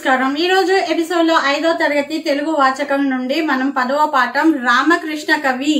నమస్కారం ఈ రోజు ఎపిసోడ్ లో ఐదో తరగతి తెలుగు వాచకం నుండి మనం పదవ పాఠం రామకృష్ణ కవి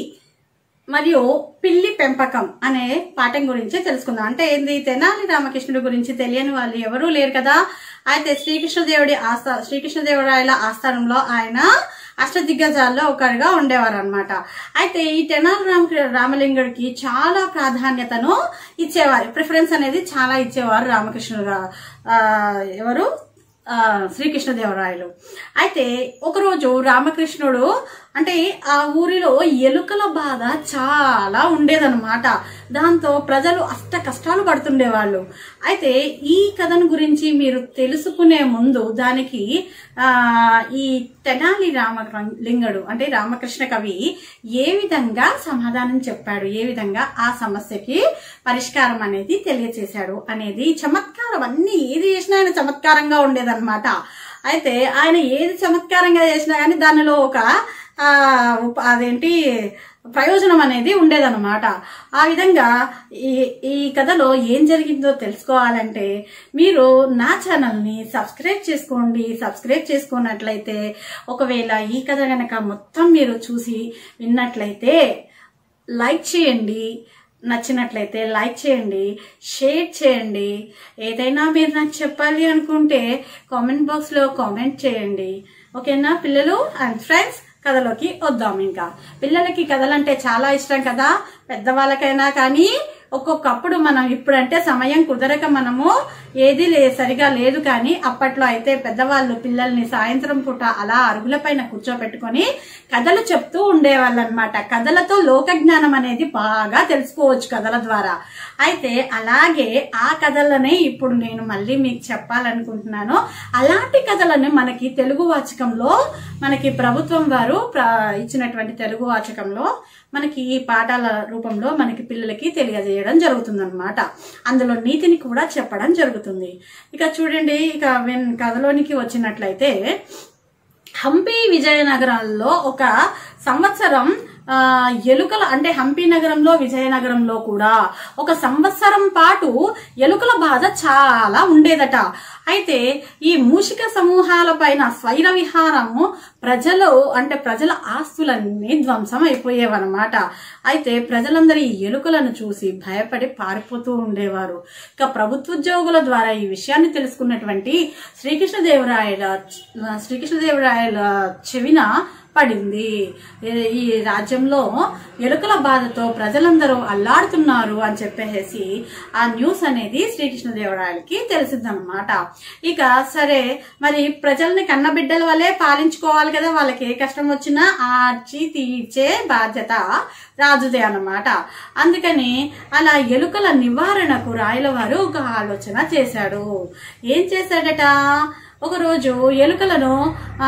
మరియు పిల్లి పెంపకం అనే పాఠం గురించి తెలుసుకుందాం అంటే ఏంది తెనాలి రామకృష్ణుడి గురించి తెలియని వాళ్ళు ఎవరూ లేరు కదా అయితే శ్రీకృష్ణదేవుడి ఆస్థా శ్రీకృష్ణదేవరాయల ఆస్థానంలో ఆయన అష్టదిగ్గజాల్లో ఒకరిగా ఉండేవారు అనమాట అయితే ఈ తెనాలి రామ రామలింగుడికి చాలా ప్రాధాన్యతను ఇచ్చేవారు ప్రిఫరెన్స్ అనేది చాలా ఇచ్చేవారు రామకృష్ణుడు గా- ఆ, ఎవరు ఆ, శ్రీకృష్ణదేవరాయలు అయితే ఒకరోజు రామకృష్ణుడు అంటే ఆ ఊరిలో ఎలుకల బాధ చాలా ఉండేదన్నమాట దాంతో ప్రజలు అష్ట కష్టాలు పడుతుండేవాళ్ళు అయితే ఈ కథను గురించి మీరు తెలుసుకునే ముందు దానికి ఆ ఈ తెనాలి రామలింగడు అంటే రామకృష్ణ కవి ఏ విధంగా సమాధానం చెప్పాడు ఏ విధంగా ఆ సమస్యకి పరిష్కారం అనేది తెలియచేశాడు అనేది చమత్కారం అన్ని ఏది చేసినా ఆయన చమత్కారంగా ఉండేదన్నమాట అయితే ఆయన ఏది చమత్కారంగా చేసినా కానీ దానిలో ఒక ఆ, ఉప- అదేంటి ప్రయోజనం అనేది ఉండేదన్నమాట ఆ విధంగా ఈ ఈ కథలో ఏం జరిగిందో తెలుసుకోవాలంటే మీరు నా ఛానల్ని సబ్స్క్రైబ్ చేసుకోండి సబ్స్క్రైబ్ చేసుకున్నట్లయితే ఒకవేళ ఈ కథ గనక మొత్తం మీరు చూసి విన్నట్లయితే లైక్ చేయండి నచ్చినట్లయితే లైక్ చేయండి షేర్ చేయండి ఏదైనా మీరు నాకు చెప్పాలి అనుకుంటే కామెంట్ బాక్స్లో కామెంట్ చేయండి ఓకేనా పిల్లలు అండ్ ఫ్రెండ్స్ కథలోకి వద్దాం ఇంకా పిల్లలకి కథలంటే చాలా ఇష్టం కదా పెద్దవాళ్ళకైనా కానీ ఒక్కొక్కప్పుడు మనం ఇప్పుడంటే సమయం కుదరక మనము ఏది లే సరిగా లేదు కానీ అప్పట్లో అయితే పెద్దవాళ్ళు పిల్లల్ని సాయంత్రం పూట అలా అరుగులపైన కూర్చోపెట్టుకొని కథలు చెప్తూ ఉండేవాళ్ళు అనమాట కథలతో లోక జ్ఞానం అనేది బాగా తెలుసుకోవచ్చు కథల ద్వారా అయితే అలాగే ఆ కథలనే ఇప్పుడు నేను మళ్ళీ మీకు చెప్పాలనుకుంటున్నాను అలాంటి కథలను మనకి తెలుగు వాచకంలో మనకి ప్రభుత్వం వారు ప్ర- ఇచ్చినటువంటి తెలుగు వాచకంలో మనకి ఈ పాఠాల రూపంలో మనకి పిల్లలకి తెలియజేయడం జరుగుతుందన్నమాట అందులో నీతిని కూడా చెప్పడం జరుగుతుంది ఇక చూడండి ఇక వెన్ కథలోనికి వచ్చినట్లయితే హంపి విజయనగరాల్లో ఒక సంవత్సరం ఆ, ఎలుకల అంటే హంపి నగరంలో విజయనగరంలో కూడా ఒక సంవత్సరం పాటు ఎలుకల బాధ చాలా ఉండేదట అయితే ఈ మూషిక సమూహాల పైన స్వైర విహారము ప్రజలు అంటే ప్రజల ఆస్తులన్నీ ధ్వంసం అయిపోయేవన్నమాట అయితే ప్రజలందరూ ఈ ఎలుకలను చూసి భయపడి పారిపోతూ ఉండేవారు ఇక ప్రభుత్వోద్యోగుల ద్వారా ఈ విషయాన్ని తెలుసుకున్నటువంటి శ్రీకృష్ణదేవరాయల శ్రీకృష్ణదేవరాయల చెవిన పడింది ఏ- ఈ రాజ్యంలో ఎలుకల బాధతో ప్రజలందరూ అల్లాడుతున్నారు అని చెప్పేసి ఆ న్యూస్ అనేది శ్రీకృష్ణదేవరాయలకి తెలిసిందనమాట ఇక సరే మరి ప్రజల్ని కన్నబిడ్డల వలె పాలించుకోవాలి కదా వాళ్ళకి ఏ కష్టం వచ్చినా ఆర్చి తీర్చే బాధ్యత రాజుదే అన్నమాట అందుకని అలా ఎలుకల నివారణకు రాయల వారు ఒక ఆలోచన చేశాడు ఏం చేశాడట ఒకరోజు ఎలుకలను ఆ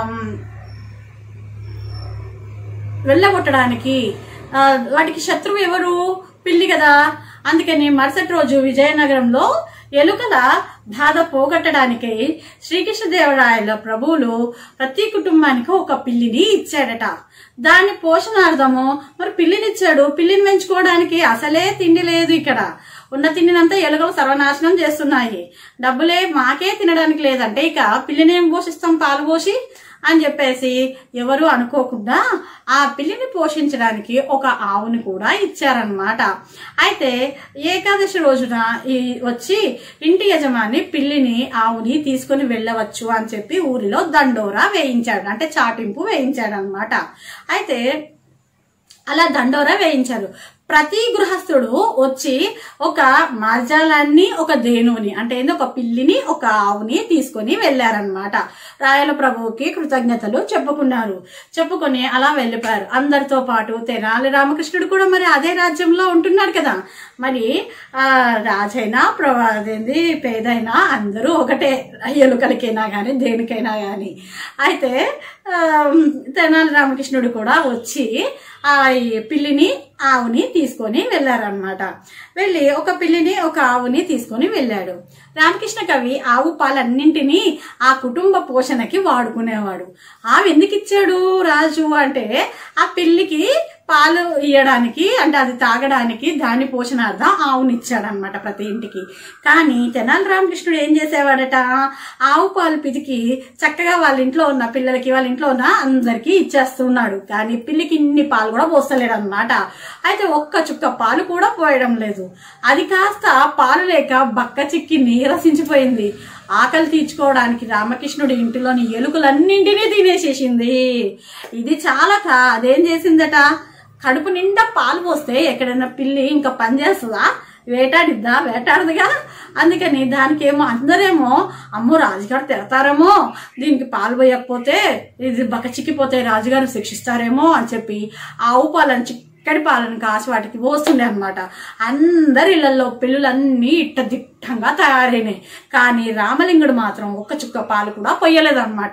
వెళ్ళగొట్టడానికి ఆ, వాటికి శత్రువు ఎవరు పిల్లి కదా అందుకని మరుసటి రోజు విజయనగరంలో ఎలుకల బాధ పోగొట్టడానికి శ్రీకృష్ణదేవరాయల ప్రభువులు ప్రతి కుటుంబానికి ఒక పిల్లిని ఇచ్చాడట దాని పోషణార్థము మరి పిల్లినిచ్చాడు పిల్లిని పెంచుకోవడానికి అసలే తిండి లేదు ఇక్కడ ఉన్న తిండినంతా ఎలుకలు సర్వనాశనం చేస్తున్నాయి డబ్బులే మాకే తినడానికి లేదంటే ఇక పిల్లిని ఏం పోషిస్తాం పాలు పోసి అని చెప్పేసి ఎవరు అనుకోకుండా ఆ పిల్లిని పోషించడానికి ఒక ఆవుని కూడా ఇచ్చారనమాట అయితే ఏకాదశి రోజున ఈ వచ్చి ఇంటి యజమాని పిల్లిని ఆవుని తీసుకొని వెళ్ళవచ్చు అని చెప్పి ఊరిలో దండోరా వేయించాడు అంటే చాటింపు వేయించాడు అనమాట అయితే అలా దండోరా వేయించారు ప్రతి గృహస్థుడు వచ్చి ఒక మార్జాలాన్ని ఒక ధేనువుని అంటే ఏంది ఒక పిల్లిని ఒక ఆవుని తీసుకొని వెళ్ళారనమాట రాయల ప్రభువుకి కృతజ్ఞతలు చెప్పుకున్నారు చెప్పుకొని అలా వెళ్ళిపోయారు అందరితో పాటు తెనాలి రామకృష్ణుడు కూడా మరి అదే రాజ్యంలో ఉంటున్నాడు కదా మరి ఆ రాజైనా ప్ర- అదేంది పేదైనా అందరూ ఒకటే ఎలుకలకైనా కానీ దేనికైనా కానీ అయితే ఆ, తెనాలి రామకృష్ణుడు కూడా వచ్చి ఆ ఈ పిల్లిని ఆవుని తీసుకొని వెళ్ళారనమాట వెళ్ళి ఒక పిల్లిని ఒక ఆవుని తీసుకొని వెళ్ళాడు రామకృష్ణ కవి ఆవు పాలన్నింటినీ ఆ కుటుంబ పోషణకి వాడుకునేవాడు ఆవు ఎందుకు ఇచ్చాడు రాజు అంటే ఆ పిల్లికి పాలు ఇయ్యడానికి అంటే అది తాగడానికి దాని పోషణార్థం ఆవునిచ్చాడనమాట ప్రతి ఇంటికి కానీ తెనాలి రామకృష్ణుడు ఏం చేసేవాడట ఆవు పాలు పితికి చక్కగా వాళ్ళ ఇంట్లో ఉన్న పిల్లలకి వాళ్ళ ఇంట్లో ఉన్న అందరికీ ఇచ్చేస్తున్నాడు కానీ పిల్లికి ఇన్ని పాలు కూడా పోస్తలేడు అనమాట అయితే ఒక్క చుక్క పాలు కూడా పోయడం లేదు అది కాస్త పాలు లేక బక్క చిక్కి నీరసించిపోయింది ఆకలి తీర్చుకోవడానికి రామకృష్ణుడి ఇంటిలోని ఎలుకలన్నింటినీ తినేసేసింది ఇది చాలక అదేం చేసిందట కడుపు నిండా పాలు పోస్తే ఎక్కడైనా పిల్లి ఇంకా పని చేస్తుందా వేటాడిద్దా వేటాడదుగా అందుకని దానికి ఏమో అందరేమో అమ్మో రాజుగారు తిడతారేమో దీనికి పాలు పోయకపోతే ఇది బక్క చిక్కిపోతే రాజుగారు శిక్షిస్తారేమో అని చెప్పి ఆవు పాలను చిక్కడి పాలను కాసి వాటికి పోస్తుండే అనమాట అందరి ఇళ్లలో పిల్లులన్నీ ఇట్ట దిట్టంగా తయారైనాయి కానీ రామలింగుడు మాత్రం ఒక్క చుక్క పాలు కూడా పొయ్యలేదన్నమాట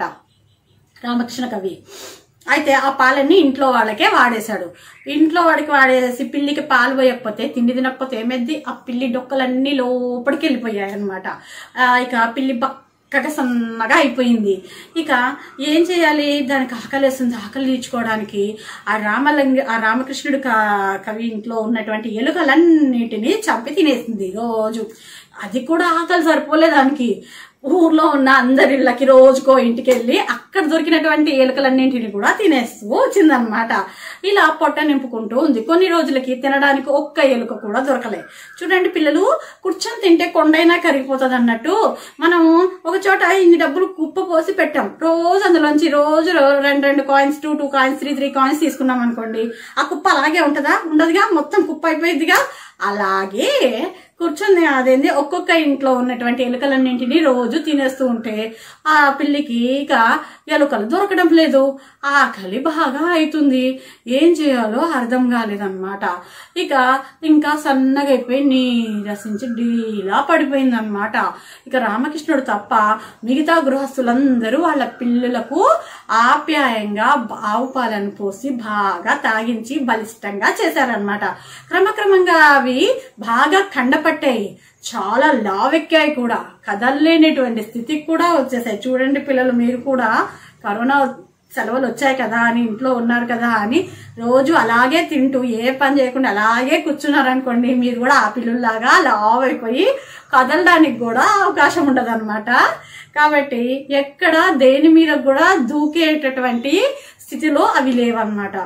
రామకృష్ణ కవి అయితే ఆ పాలన్నీ ఇంట్లో వాళ్ళకే వాడేశాడు ఇంట్లో వాడికి వాడేసి పిల్లికి పాలు పోయకపోతే తిండి తినకపోతే ఏమైంది ఆ పిల్లి డొక్కలన్నీ లోపలికి వెళ్ళిపోయాయి అనమాట ఇక పిల్లి బక్కగా సన్నగా అయిపోయింది ఇక ఏం చేయాలి దానికి ఆకలి వేస్తుంది ఆకలి తీర్చుకోవడానికి ఆ రామలింగ ఆ రామకృష్ణుడు క- కవి ఇంట్లో ఉన్నటువంటి ఎలుకలన్నిటినీ చంపి తినేసింది రోజు అది కూడా ఆకలి సరిపోలే దానికి ఊర్లో ఉన్న అందరి ఇళ్ళకి రోజుకో ఇంటికి వెళ్ళి అక్కడ దొరికినటువంటి ఎలుకలన్నింటిని కూడా తినేస్తూ వచ్చిందనమాట ఇలా పొట్ట నింపుకుంటూ ఉంది కొన్ని రోజులకి తినడానికి ఒక్క ఎలుక కూడా దొరకలే చూడండి పిల్లలు కూర్చొని తింటే కొండైనా కరిగిపోతుంది అన్నట్టు మనం ఒక చోట ఇన్ని డబ్బులు కుప్ప పోసి పెట్టాం రోజు అందులోంచి రోజు రెండు రెండు coins two two coins three three coins తీసుకున్నాం అనుకోండి ఆ కుప్ప అలాగే ఉంటుందా ఉండదుగా మొత్తం కుప్ప అయిపోయిందిగా అలాగే కూర్చొని అదేంది ఒక్కొక్క ఇంట్లో ఉన్నటువంటి ఎలుకలన్నింటినీ రోజు తినేస్తూ ఉంటే ఆ పిల్లికి ఇక ఎలుకలు దొరకడం లేదు ఆకలి బాగా అవుతుంది ఏం చేయాలో అర్థం కాలేదన్నమాట ఇక ఇంకా సన్నగా అయిపోయి నీరసించి డీలా పడిపోయింది అనమాట ఇక రామకృష్ణుడు తప్ప మిగతా గృహస్థులందరూ వాళ్ళ పిల్లలకు ఆప్యాయంగా ఆవు పాలను పోసి బాగా తాగించి బలిష్టంగా చేశారనమాట క్రమక్రమంగా అవి బాగా కండపట్టాయి చాలా లావెక్కాయి కూడా కదలలేనటువంటి స్థితికి కూడా వచ్చేసాయి చూడండి పిల్లలు మీరు కూడా కరోనా సెలవులు వచ్చాయి కదా అని ఇంట్లో ఉన్నారు కదా అని రోజు అలాగే తింటూ ఏ పని చేయకుండా అలాగే కూర్చున్నారనుకోండి మీరు కూడా ఆ పిల్లల్లాగా లావ్ అయిపోయి కదలడానికి కూడా అవకాశం ఉండదు కాబట్టి ఎక్కడ దేని మీద కూడా దూకేటటువంటి స్థితిలో అవి లేవన్నమాట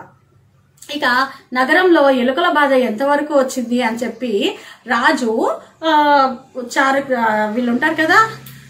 ఇక నగరంలో ఎలుకల బాధ ఎంతవరకు వచ్చింది అని చెప్పి రాజు ఆ, చారు ఆ, వీళ్ళు ఉంటారు కదా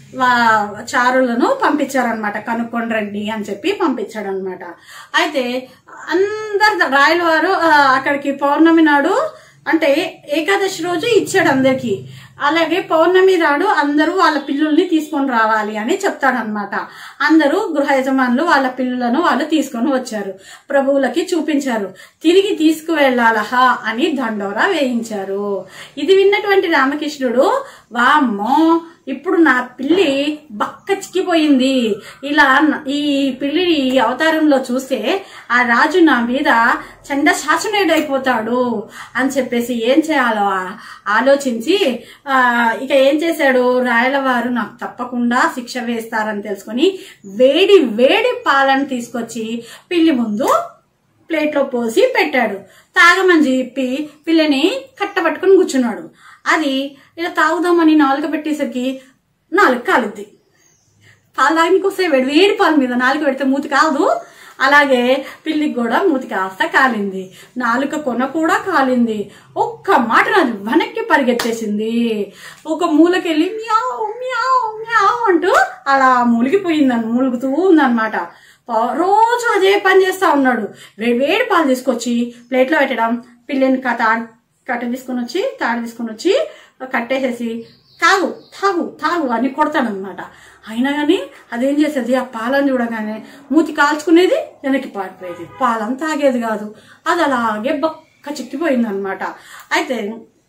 వా- చారులను పంపించారనమాట కనుక్కొని రండి అని చెప్పి పంపించాడనమాట అయితే అందరు రాయల వారు ఆ, అక్కడికి పౌర్ణమి నాడు అంటే ఏకాదశి రోజు ఇచ్చాడు అందరికి అలాగే పౌర్ణమి నాడు అందరూ వాళ్ళ పిల్లుల్ని తీసుకొని రావాలి అని చెప్తాడనమాట అందరూ గృహ యజమానులు వాళ్ళ పిల్లులను వాళ్ళు తీసుకొని వచ్చారు ప్రభువులకి చూపించారు తిరిగి తీసుకువెళ్ళాలహా అని దండోరా వేయించారు ఇది విన్నటువంటి రామకృష్ణుడు వామ్మో ఇప్పుడు నా పిల్లి బక్క చిక్కిపోయింది ఇలా న- ఈ పిల్లి ఈ అవతారంలో చూస్తే ఆ రాజు నా మీద చండ శాసనుడైపోతాడు అని చెప్పేసి ఏం చేయాలో ఆ- ఆలోచించి ఆ, ఇక ఏం చేశాడు రాయల వారు నాకు తప్పకుండా శిక్ష వేస్తారని తెలుసుకొని వేడి వేడి పాలను తీసుకొచ్చి పిల్లి ముందు ప్లేట్లో పోసి పెట్టాడు తాగమని చెప్పి పిల్లని కట్టబట్టుకుని కూర్చున్నాడు అది ఇలా తాగుదామని నాలుక పెట్టేసరికి నాలుగు కాలుద్ది పాలు తాగనికి వస్తే వేడి వేడి పాల మీద నాలుక పెడితే మూతి కాదు అలాగే పిల్లికి కూడా మూతి కాస్త కాలింది నాలుక కొన కూడా కాలింది ఒక్క మాట నాది వెనక్కి పరిగెత్తేసింది ఒక మూలకెళ్ళి మ్యావ్ మ్యావ్ మ్యావ్ అంటూ అలా మూలిగిపోయిందని మూలుగుతూ ఉందన్నమాట పా- రోజు అదే పని చేస్తా ఉన్నాడు వేడి వేడి పాలు తీసుకొచ్చి ప్లేట్లో పెట్టడం పిల్లని క- తా కట్ట తీసుకొని వచ్చి తాడు తీసుకొని వచ్చి కట్టేసేసి తాగు తాగు తాగు అని కొడతాడనమాట అయినా కానీ అదేం చేసేది ఆ పాలను చూడగానే మూతి కాల్చుకునేది వెనక్కి పారిపోయేది పాలను తాగేది కాదు అది అలాగే బక్క చిక్కిపోయింది అనమాట అయితే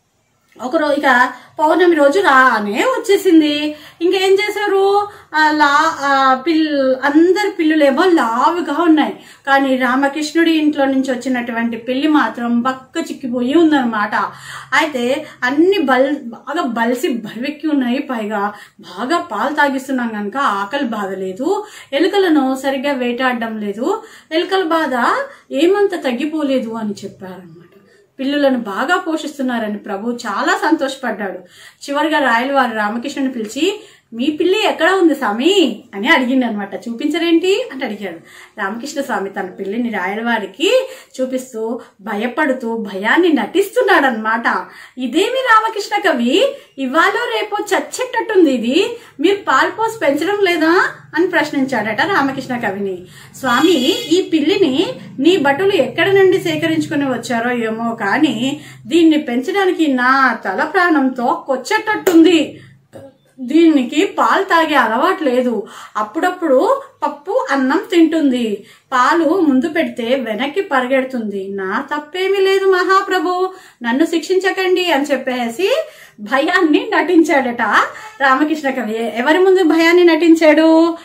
ఒకరో ఇక పౌర్ణమి రోజు రానే వచ్చేసింది ఇంకేం చేశారు ఆ లా ఆ పిల్ అందరి పిల్లులేమో లావుగా ఉన్నాయి కానీ రామకృష్ణుడి ఇంట్లో నుంచి వచ్చినటువంటి పిల్లి మాత్రం బక్క చిక్కిపోయి ఉందన్నమాట అయితే అన్ని బల్ బాగా బలిసి బరివెక్కి ఉన్నాయి పైగా బాగా పాలు తాగిస్తున్నాం కనుక ఆకలి బాధ లేదు ఎలుకలను సరిగ్గా వేటాడడం లేదు ఎలుకల బాధ ఏమంత తగ్గిపోలేదు అని చెప్పారన్నమాట పిల్లులను బాగా పోషిస్తున్నారని ప్రభు చాలా సంతోషపడ్డాడు చివరిగా రాయల వారు రామకృష్ణుని పిలిచి మీ పిల్లి ఎక్కడ ఉంది స్వామి అని అడిగింది అనమాట చూపించరేంటి అని అడిగాడు రామకృష్ణ స్వామి తన పిల్లిని రాయల వారికి చూపిస్తూ భయపడుతూ భయాన్ని నటిస్తున్నాడు అనమాట ఇదేమి రామకృష్ణ కవి ఇవాళ రేపో చచ్చేటట్టుంది ఇది మీరు పాలు పోసి పెంచడం లేదా అని ప్రశ్నించాడట రామకృష్ణ కవిని స్వామి ఈ పిల్లిని నీ భటులు ఎక్కడి నుండి సేకరించుకుని వచ్చారో ఏమో కానీ దీన్ని పెంచడానికి నా తల ప్రాణంతో కొచ్చేటట్టుంది దీనికి పాలు తాగే అలవాటు లేదు అప్పుడప్పుడు పప్పు అన్నం తింటుంది పాలు ముందు పెడితే వెనక్కి పరిగెడుతుంది నా తప్పేమీ లేదు మహాప్రభు నన్ను శిక్షించకండి అని చెప్పేసి భయాన్ని నటించాడట రామకృష్ణ కవి ఎవరి ముందు భయాన్ని నటించాడు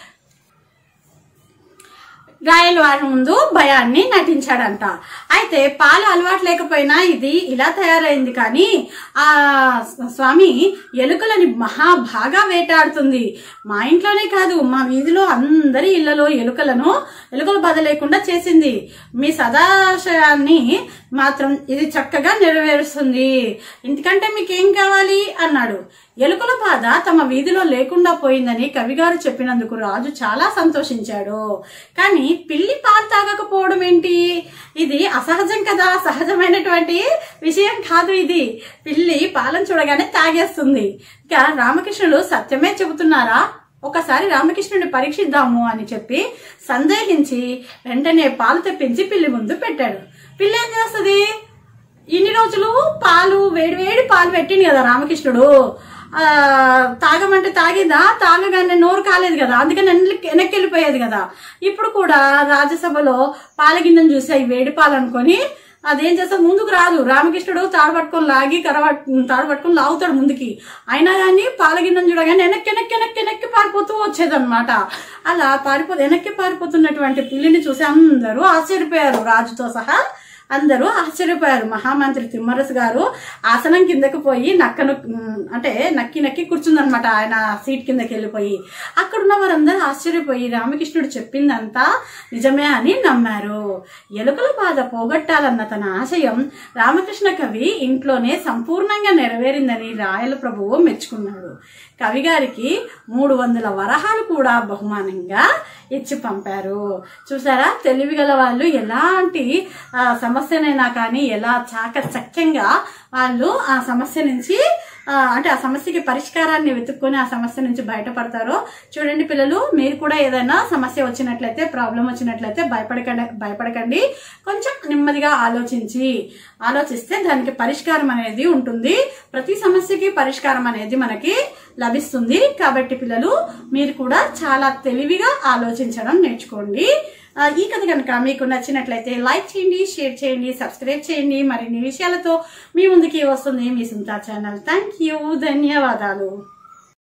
రాయల వారి ముందు భయాన్ని నటించాడంట అయితే పాలు అలవాటు లేకపోయినా ఇది ఇలా తయారైంది కానీ ఆ స్వామి ఎలుకలని మహా బాగా వేటాడుతుంది మా ఇంట్లోనే కాదు మా వీధిలో అందరి ఇళ్లలో ఎలుకలను ఎలుకలు బాధ లేకుండా చేసింది మీ సదాశయాన్ని మాత్రం ఇది చక్కగా నెరవేరుస్తుంది ఇంతకంటే మీకేం కావాలి అన్నాడు ఎలుకల బాధ తమ వీధిలో లేకుండా పోయిందని కవిగారు చెప్పినందుకు రాజు చాలా సంతోషించాడు కానీ పిల్లి పాలు తాగకపోవడం ఏంటి ఇది అసహజం కదా సహజమైనటువంటి విషయం కాదు ఇది పిల్లి పాలను చూడగానే తాగేస్తుంది ఇక రామకృష్ణుడు సత్యమే చెబుతున్నారా ఒకసారి రామకృష్ణుడిని పరీక్షిద్దాము అని చెప్పి సందేహించి వెంటనే పాలు తెప్పించి పిల్లి ముందు పెట్టాడు పిల్లి ఏం చేస్తుంది ఇన్ని రోజులు పాలు వేడి వేడి పాలు పెట్టింది కదా రామకృష్ణుడు ఆ, తాగమంటే తాగిందా తాగగానే నోరు కాలేదు కదా అందుకని వెనక్కి వెనక్కి వెళ్ళిపోయేది కదా ఇప్పుడు కూడా రాజ్యసభలో పాల గిన్నెను చూసి అవి వేడి పాలు అనుకొని అదేం చేస్తా ముందుకు రాదు రామకృష్ణుడు తాడు పట్టుకొని లాగి కర్ర పట్టు- తాడు పట్టుకొని లాగుతాడు ముందుకి అయినా కానీ పాల గిన్నెను చూడగానే వెనక్కి వెనక్కి వెనక్కి వెనక్కి పారిపోతూ వచ్చేదన్నమాట అలా పారిపో వెనక్కి పారిపోతున్నటువంటి పిల్లిని చూసి అందరూ ఆశ్చర్యపోయారు రాజుతో సహా అందరూ ఆశ్చర్యపోయారు మహామంత్రి తిమ్మరసు గారు ఆసనం కిందకు పోయి నక్కను ఉమ్, అంటే నక్కి నక్కి కూర్చుందనమాట ఆయన సీట్ కిందకి వెళ్ళిపోయి అక్కడున్న వారందరూ ఆశ్చర్యపోయి రామకృష్ణుడు చెప్పిందంతా నిజమే అని నమ్మారు ఎలుకల బాధ పోగొట్టాలన్న తన ఆశయం రామకృష్ణ కవి ఇంట్లోనే సంపూర్ణంగా నెరవేరిందని రాయల ప్రభువు మెచ్చుకున్నాడు కవి గారికి మూడు వందల వరహాలు కూడా బహుమానంగా ఇచ్చి పంపారు చూసారా తెలివిగల వాళ్ళు ఎలాంటి ఆ, సమస్యనైనా కానీ ఎలా చాకచక్యంగా వాళ్ళు ఆ సమస్య నుంచి ఆ, అంటే ఆ సమస్యకి పరిష్కారాన్ని వెతుక్కొని ఆ సమస్య నుంచి బయటపడతారో చూడండి పిల్లలు మీరు కూడా ఏదైనా సమస్య వచ్చినట్లయితే ప్రాబ్లం వచ్చినట్లయితే భయపడకండి భయపడకండి కొంచెం నెమ్మదిగా ఆలోచించి ఆలోచిస్తే దానికి పరిష్కారం అనేది ఉంటుంది ప్రతి సమస్యకి పరిష్కారం అనేది మనకి లభిస్తుంది కాబట్టి పిల్లలు మీరు కూడా చాలా తెలివిగా ఆలోచించడం నేర్చుకోండి ఆ, ఈ కథ కనుక మీకు నచ్చినట్లయితే లైక్ చేయండి షేర్ చేయండి సబ్స్క్రైబ్ చేయండి మరిన్ని విషయాలతో మీ ముందుకి వస్తుంది మీ సుంతా ఛానల్ థ్యాంక్ యూ ధన్యవాదాలు